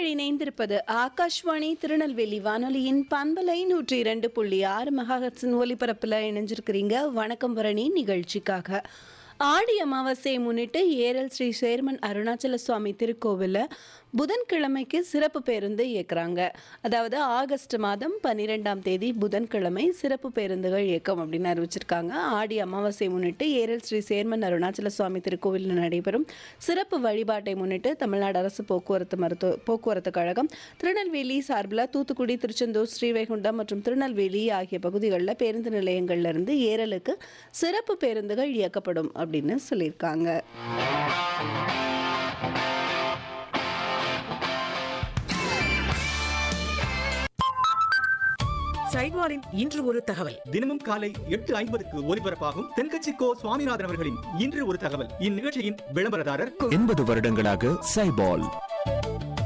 நேர்கள் இணைந்திருப்பது ஆகாஷ்வாணி திருநெல்வேலி வானொலியின் பண்பலை நூற்றி இரண்டு புள்ளி ஆறு மெகாஹட்ஸின் ஒலிபரப்பில் இணைஞ்சிருக்கிறீங்க வணக்கம் பரணி நிகழ்ச்சிக்காக ஆடி அமாவாசையை முன்னிட்டு ஏரல் ஸ்ரீ சேர்மன் அருணாச்சல சுவாமி திருக்கோவிலில் புதன்கிழமைக்கு சிறப்பு பேருந்து இயக்குறாங்க அதாவது ஆகஸ்ட் மாதம் பன்னிரெண்டாம் தேதி புதன்கிழமை சிறப்பு பேருந்துகள் இயக்கம் அப்படின்னு அறிவிச்சிருக்காங்க ஆடி அமாவாசை முன்னிட்டு ஏரல் ஸ்ரீ சேர்மன் அருணாச்சல சுவாமி திருக்கோவிலில் நடைபெறும் சிறப்பு வழிபாட்டை முன்னிட்டு தமிழ்நாடு அரசு போக்குவரத்து மருத்துவ போக்குவரத்து கழகம் திருநெல்வேலி சார்பில் தூத்துக்குடி திருச்செந்தூர் ஸ்ரீவைகுண்டம் மற்றும் திருநெல்வேலி ஆகிய பகுதிகளில் பேருந்து நிலையங்கள்ல இருந்து ஏரலுக்கு சிறப்பு பேருந்துகள் இயக்கப்படும் அப்படின்னு சொல்லியிருக்காங்க சைட்வாரின் இன்று ஒரு தகவல் தினமும் காலை எட்டு ஐம்பதுக்கு ஒலிபரப்பாகும் தென்கட்சி கோ சுவாமிநாதன் அவர்களின் இன்று ஒரு தகவல் இந்நிகழ்ச்சியின் விளம்பரதாரர் எண்பது வருடங்களாக சைபால்